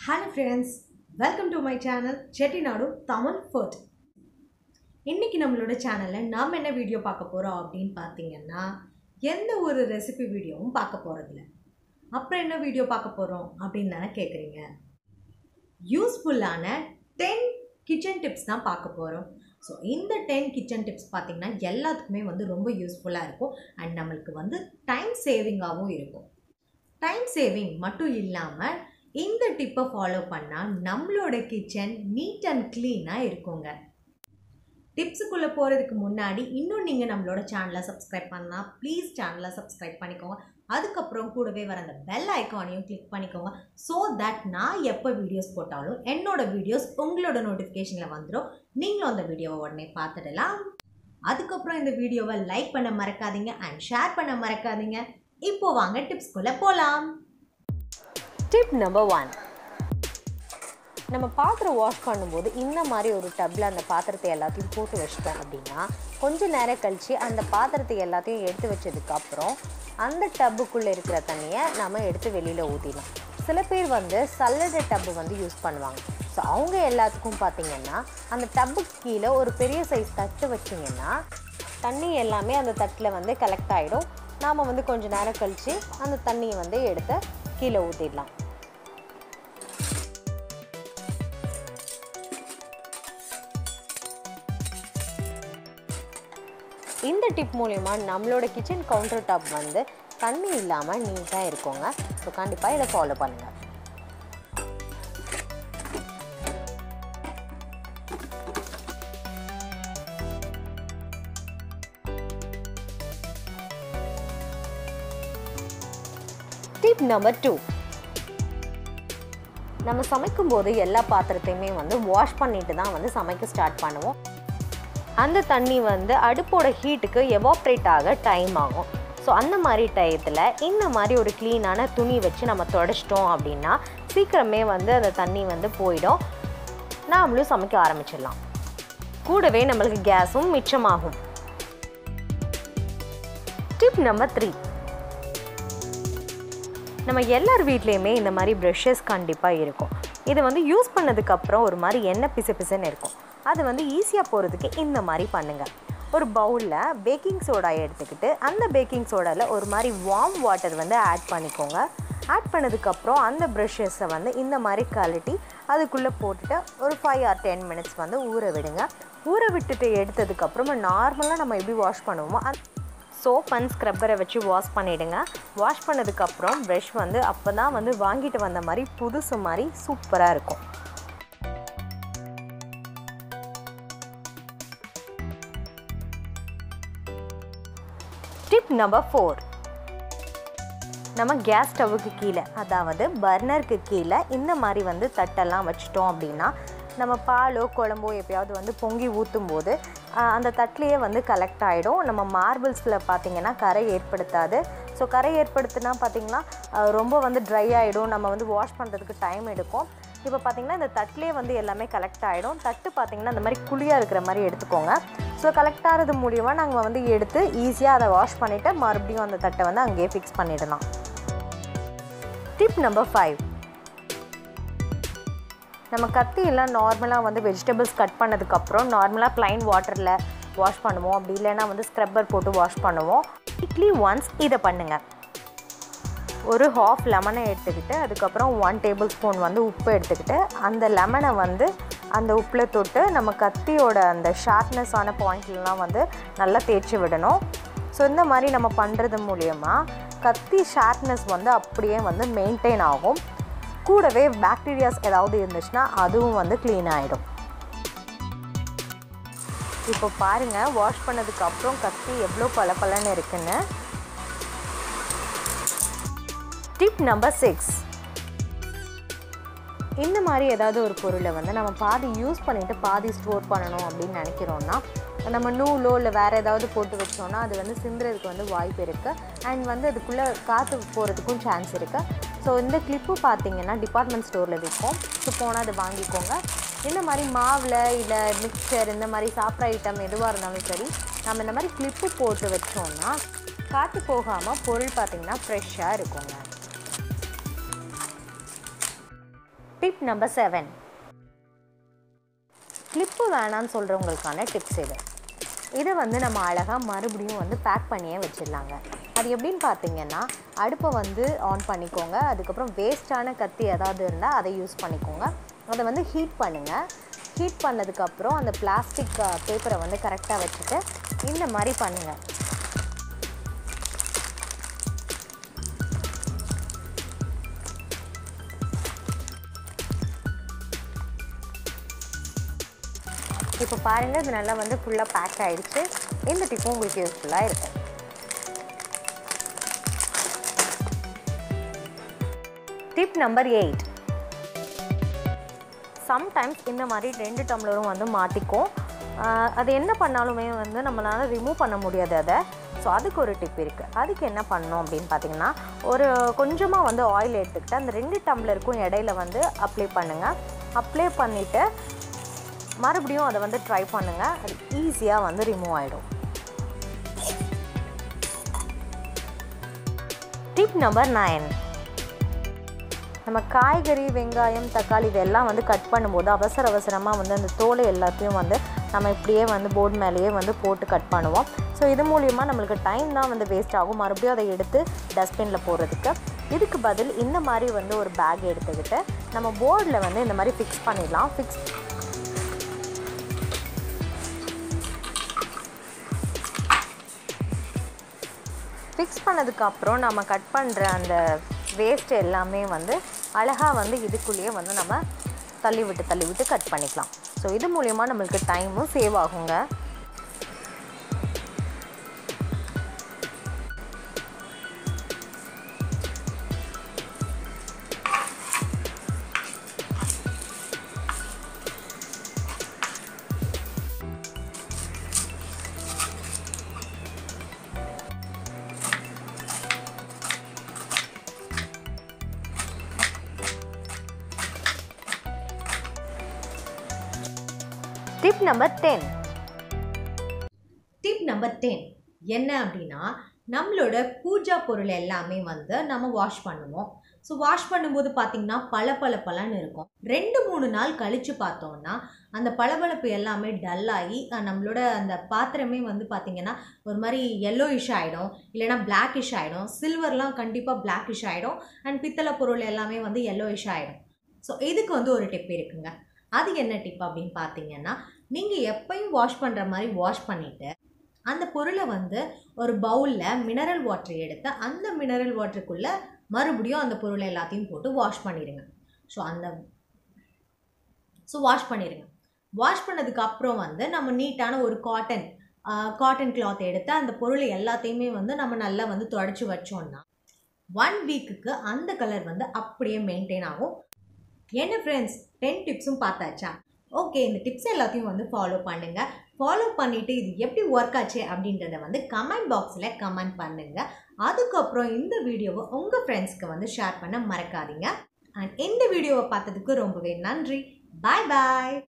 hello friends welcome to my channel Chettinad Tamil food இன்றைக்கி நம்மளோட சேனலில் நாம் என்ன வீடியோ பார்க்க போகிறோம் அப்படின்னு பார்த்தீங்கன்னா எந்த ஒரு ரெசிபி வீடியோவும் பார்க்க போகிறதில்ல அப்புறம் என்ன வீடியோ பார்க்க போகிறோம் அப்படின்னு தானே கேட்குறீங்க யூஸ்ஃபுல்லான டென் கிச்சன் டிப்ஸ் தான் பார்க்க போகிறோம் ஸோ இந்த டென் கிச்சன் டிப்ஸ் பார்த்திங்கன்னா எல்லாத்துக்குமே வந்து ரொம்ப யூஸ்ஃபுல்லாக இருக்கும் அண்ட் நம்மளுக்கு வந்து டைம் சேவிங்காகவும் இருக்கும் டைம் சேவிங் மட்டும் இல்லாமல் இந்த டிப்பை ஃபாலோ பண்ணால் நம்மளோட கிச்சன் நீட் அண்ட் க்ளீனாக இருக்குங்க டிப்ஸுக்குள்ளே போகிறதுக்கு முன்னாடி இன்னும் நீங்கள் நம்மளோட சேனலை சப்ஸ்கிரைப் பண்ணால் ப்ளீஸ் சேனலை சப்ஸ்கிரைப் பண்ணிக்கோங்க அதுக்கப்புறம் கூடவே வர அந்த பெல் ஐக்கானையும் கிளிக் பண்ணிக்கோங்க ஸோ தட் நான் எப்போ வீடியோஸ் போட்டாலும் என்னோட வீடியோஸ் உங்களோட நோட்டிஃபிகேஷனில் வந்துடும் நீங்களும் அந்த வீடியோவை உடனே பார்த்துடலாம் அதுக்கப்புறம் இந்த வீடியோவை லைக் பண்ண மறக்காதீங்க அண்ட் ஷேர் பண்ண மறக்காதீங்க இப்போ வாங்க டிப்ஸ்குள்ளே போகலாம் டிப் நம்பர் ஒன் நம்ம பாத்திரம் வாஷ் பண்ணும்போது இந்த மாதிரி ஒரு டப்பில் அந்த பாத்திரத்தை எல்லாத்தையும் போட்டு வச்சிட்டோம் அப்படின்னா கொஞ்ச நேரம் கழித்து அந்த பாத்திரத்தை எல்லாத்தையும் எடுத்து வச்சதுக்கப்புறம் அந்த டப்புக்குள்ளே இருக்கிற தண்ணியை நம்ம எடுத்து வெளியில் ஊற்றிடலாம் சில பேர் வந்து சல்லடை டப்பு வந்து யூஸ் பண்ணுவாங்க ஸோ அவங்க எல்லாத்துக்கும் பார்த்தீங்கன்னா அந்த டப்புக்கு கீழே ஒரு பெரிய சைஸ் தட்டு வச்சிங்கன்னா தண்ணி எல்லாமே அந்த தட்டில் வந்து கலெக்ட் ஆகிடும் நாம் வந்து கொஞ்ச நேரம் கழித்து அந்த தண்ணியை வந்து எடுத்து கீழே ஊற்றிடலாம் இந்த டிப் மூலிமா நம்மளோட கிச்சன் கவுண்டர் டாப் வந்து தண்ணி இல்லாமல் நீட்டாக இருக்குங்க ஸோ கண்டிப்பாக இதை ஃபாலோ பண்ணுங்கள் டிப் நம்பர் டூ நம்ம சமைக்கும்போது எல்லா பாத்திரத்தையுமே வந்து வாஷ் பண்ணிட்டு தான் வந்து சமைக்க ஸ்டார்ட் பண்ணுவோம் அந்த தண்ணி வந்து அடுப்போட ஹீட்டுக்கு எவாப்ரேட் ஆக டைம் ஆகும் ஸோ அந்த மாதிரி டயத்தில் இந்த மாதிரி ஒரு க்ளீனான துணி வச்சு நம்ம தொடச்சிட்டோம் அப்படின்னா சீக்கிரமே வந்து அந்த தண்ணி வந்து போயிடும் நாமளும் சமைக்க ஆரம்பிச்சிடலாம் கூடவே நம்மளுக்கு கேஸும் மிச்சமாகும் டிப் நம்பர் த்ரீ நம்ம எல்லார் வீட்லேயுமே இந்த மாதிரி ப்ரஷஸ் கண்டிப்பாக இருக்கும் இது வந்து யூஸ் பண்ணதுக்கப்புறம் ஒரு மாதிரி எண்ணெய் பிசு பிசுன்னு இருக்கும் அது வந்து ஈஸியாக போகிறதுக்கு இந்த மாதிரி பண்ணுங்கள் ஒரு பவுலில் பேக்கிங் சோடா எடுத்துக்கிட்டு அந்த பேக்கிங் சோடாவில் ஒரு மாதிரி வார்ம் வாட்டர் வந்து ஆட் பண்ணிக்கோங்க ஆட் பண்ணதுக்கப்புறம் அந்த ப்ரஷஸை வந்து இந்த மாதிரி கழட்டி அதுக்குள்ளே போட்டுட்டு ஒரு ஃபைவ் ஆர் டென் மினிட்ஸ் வந்து ஊற விடுங்க ஊற விட்டுட்டு எடுத்ததுக்கப்புறமா நார்மலாக நம்ம எப்படி வாஷ் பண்ணுவோமோ அந்த சோப் அண்ட் ஸ்க்ரப்பரை வச்சு வாஷ் பண்ணிவிடுங்க வாஷ் பண்ணதுக்கப்புறம் ப்ரஷ் வந்து அப்போ தான் வந்து வாங்கிட்டு வந்த மாதிரி புதுசு மாதிரி சூப்பராக இருக்கும் டிப் நம்பர் ஃபோர் நம்ம கேஸ் ஸ்டவ்வுக்கு கீழே அதாவது பர்னருக்கு கீழே இந்த மாதிரி வந்து தட்டெல்லாம் வச்சிட்டோம் அப்படின்னா நம்ம பாலோ குழம்போ எப்பயாவது வந்து பொங்கி ஊற்றும் போது அந்த தட்டிலேயே வந்து கலெக்ட் ஆகிடும் நம்ம மார்பிள்ஸில் பார்த்திங்கன்னா கரை ஏற்படுத்தாது ஸோ கரை ஏற்படுத்தினா பார்த்திங்கன்னா ரொம்ப வந்து ட்ரை ஆகிடும் நம்ம வந்து வாஷ் பண்ணுறதுக்கு டைம் எடுக்கும் இப்போ பார்த்திங்கன்னா இந்த தட்டிலே வந்து எல்லாமே கலெக்ட் ஆகிடும் தட்டு பார்த்திங்கன்னா இந்த மாதிரி குழியாக இருக்கிற மாதிரி எடுத்துக்கோங்க ஸோ கலெக்ட் ஆகிறது மூலியமாக நாங்கள் வந்து எடுத்து ஈஸியாக அதை வாஷ் பண்ணிவிட்டு மறுபடியும் அந்த தட்டை வந்து அங்கேயே ஃபிக்ஸ் பண்ணிடலாம் டிப் நம்பர் ஃபைவ் நம்ம கத்தியெல்லாம் நார்மலாக வந்து வெஜிடபிள்ஸ் கட் பண்ணதுக்கப்புறம் நார்மலாக ப்ளைன் வாட்டரில் வாஷ் பண்ணுவோம் அப்படி இல்லைன்னா வந்து ஸ்க்ரப்பர் போட்டு வாஷ் பண்ணுவோம் வீக்லி ஒன்ஸ் இதை பண்ணுங்கள் ஒரு ஹாஃப் லெமனை எடுத்துக்கிட்டு அதுக்கப்புறம் ஒன் டேபிள் ஸ்பூன் வந்து உப்பு எடுத்துக்கிட்டு அந்த லெமனை வந்து அந்த உப்பில் தொட்டு நம்ம கத்தியோட அந்த ஷார்ப்னஸான பாயிண்ட்லலாம் வந்து நல்லா தேய்ச்சி விடணும் ஸோ இந்த மாதிரி நம்ம பண்ணுறது மூலியமாக கத்தி ஷார்ப்னஸ் வந்து அப்படியே வந்து மெயின்டைன் ஆகும் கூடவே பாக்டீரியாஸ் ஏதாவது இருந்துச்சுன்னா அதுவும் வந்து க்ளீன் ஆகிடும் இப்போ பாருங்கள் வாஷ் பண்ணதுக்கப்புறம் கத்தி எவ்வளோ பளபளன்னு இருக்குன்னு டிப் நம்பர் சிக்ஸ் இந்த மாதிரி ஏதாவது ஒரு பொருளை வந்து நம்ம பாதி யூஸ் பண்ணிவிட்டு பாதி ஸ்டோர் பண்ணணும் அப்படின்னு நினைக்கிறோன்னா நம்ம நூலோ இல்லை வேறு ஏதாவது போட்டு வச்சோன்னா அது வந்து சிந்துறதுக்கு வந்து வாய்ப்பு இருக்குது அண்ட் வந்து அதுக்குள்ளே காற்று போகிறதுக்கும் சான்ஸ் இருக்குது ஸோ இந்த கிளிப்பு பார்த்தீங்கன்னா டிபார்ட்மெண்ட் ஸ்டோரில் விற்கும் ஸோ போனால் அதை வாங்கிக்கோங்க இந்த மாதிரி மாவில் இல்லை மிக்சர் இந்த மாதிரி சாப்பிட்ற ஐட்டம் எதுவாக இருந்தாலும் சரி நம்ம இந்த மாதிரி கிளிப்பு போட்டு வச்சோன்னா காற்று போகாமல் பொருள் பார்த்திங்கன்னா ஃப்ரெஷ்ஷாக இருக்குங்க டிப் நம்பர் செவன் கிளிப்பு வேணான்னு சொல்கிறவங்களுக்கான டிப்ஸ் இது இதை வந்து நம்ம அழகாக மறுபடியும் வந்து பேக் பண்ணியே வச்சிடலாங்க அது எப்படின்னு பார்த்தீங்கன்னா அடுப்பை வந்து ஆன் பண்ணிக்கோங்க அதுக்கப்புறம் வேஸ்ட்டான கத்தி ஏதாவது இருந்தால் அதை யூஸ் பண்ணிக்கோங்க அதை வந்து ஹீட் பண்ணுங்கள் ஹீட் பண்ணதுக்கப்புறம் அந்த பிளாஸ்டிக் பேப்பரை வந்து கரெக்டாக வச்சுட்டு இந்த மாதிரி பண்ணுங்கள் இப்போ பாருங்கள் இது நல்லா வந்து ஃபுல்லாக பேக் ஆகிடுச்சு இந்த டிப்பும் உங்களுக்கு யூஸ்ஃபுல்லாக இருக்கும் டிப் நம்பர் எயிட் சம்டைம்ஸ் இந்த மாதிரி ரெண்டு டம்ளரும் வந்து மாட்டிக்கும் ஆஹ் அது என்ன பண்ணாலுமே வந்து நம்மளால் ரிமூவ் பண்ண முடியாது அதை ஸோ அதுக்கு ஒரு டிப் இருக்குது அதுக்கு என்ன பண்ணணும் அப்படின்னு பார்த்தீங்கன்னா ஒரு கொஞ்சமாக வந்து ஆயில் எடுத்துக்கிட்டு அந்த ரெண்டு டம்ளருக்கும் இடையில வந்து அப்ளை பண்ணுங்கள் அப்ளை பண்ணிவிட்டு மறுபடியும் அதை வந்து ட்ரை பண்ணுங்கள் அது ஈஸியாக வந்து ரிமூவ் ஆகிடும் டிப் நம்பர் நைன் நம்ம காய்கறி வெங்காயம் தக்காளி இதெல்லாம் வந்து கட் பண்ணும்போது அவசர அவசரமாக வந்து அந்த தோலை எல்லாத்தையும் வந்து நம்ம இப்படியே வந்து போர்டு மேலேயே வந்து போட்டு கட் பண்ணுவோம் ஸோ இது மூலியமாக நம்மளுக்கு டைம் தான் வந்து வேஸ்ட் ஆகும் மறுபடியும் அதை எடுத்து டஸ்ட்பினில் போடுறதுக்கு இதுக்கு பதில் இந்த மாதிரி வந்து ஒரு பேக் எடுத்துக்கிட்டு நம்ம போர்டில் வந்து இந்த மாதிரி ஃபிக்ஸ் பண்ணிடலாம் ஃபிக்ஸ் ஃபிக்ஸ் பண்ணதுக்கப்புறம் நம்ம கட் பண்ணுற அந்த வேஸ்ட் எல்லாமே வந்து அழகாக வந்து இதுக்குள்ளேயே வந்து நம்ம தள்ளி விட்டு தள்ளி விட்டு கட் பண்ணிக்கலாம் ஸோ இது மூலயமா நம்மளுக்கு டைமும் சேவ் ஆகுங்க tip number ten tip number ten என்ன அப்படின்னா நம்மளோட பூஜா பொருள் எல்லாமே வந்து நம்ம வாஷ் பண்ணுவோம் ஸோ வாஷ் பண்ணும்போது பார்த்தீங்கன்னா பல பல பலன்னு இருக்கும் ரெண்டு மூணு நாள் கழித்து பார்த்தோம்னா அந்த பளபளப்பு எல்லாமே டல்லாகி நம்மளோட அந்த பாத்திரமே வந்து பார்த்திங்கன்னா ஒரு மாதிரி எல்லோயிஷ் ஆகிடும் இல்லைனா பிளாக்கிஷ் ஆகிடும் சில்வர்லாம் கண்டிப்பாக பிளாக்கிஷ் ஆகிடும் அண்ட் பித்தளை பொருள் எல்லாமே வந்து எல்லோயிஷ் ஆகிடும் ஸோ இதுக்கு வந்து ஒரு டிப் இருக்குங்க அது என்ன டிப் அப்படின்னு பார்த்தீங்கன்னா நீங்கள் எப்பயும் வாஷ் பண்ணுற மாதிரி வாஷ் பண்ணிவிட்டு அந்த பொருளை வந்து ஒரு பவுலில் மினரல் வாட்டர் எடுத்து அந்த மினரல் வாட்டருக்குள்ளே மறுபடியும் அந்த பொருளை எல்லாத்தையும் போட்டு வாஷ் பண்ணிடுங்க ஸோ அந்த ஸோ வாஷ் பண்ணிடுங்க வாஷ் பண்ணதுக்கு அப்புறம் வந்து நம்ம நீட்டான ஒரு காட்டன் காட்டன் கிளாத் எடுத்து அந்த பொருளை எல்லாத்தையுமே வந்து நம்ம நல்லா வந்து தொடச்சி வச்சோம்னா ஒன் வீக்குக்கு அந்த கலர் வந்து அப்படியே மெயின்டைன் ஆகும் என்ன ஃப்ரெண்ட்ஸ் டென் டிப்ஸும் பார்த்தாச்சா ஓகே இந்த டிப்ஸ் எல்லாத்தையும் வந்து ஃபாலோ பண்ணுங்கள் ஃபாலோ பண்ணிவிட்டு இது எப்படி ஒர்க் ஆச்சு அப்படின்றத வந்து கமெண்ட் பாக்ஸில் கமெண்ட் பண்ணுங்கள் அதுக்கப்புறம் இந்த வீடியோவை உங்கள் ஃப்ரெண்ட்ஸ்க்கு வந்து ஷேர் பண்ண மறக்காதீங்க அண்ட் இந்த வீடியோவை பார்த்ததுக்கு ரொம்பவே நன்றி பாய் பாய்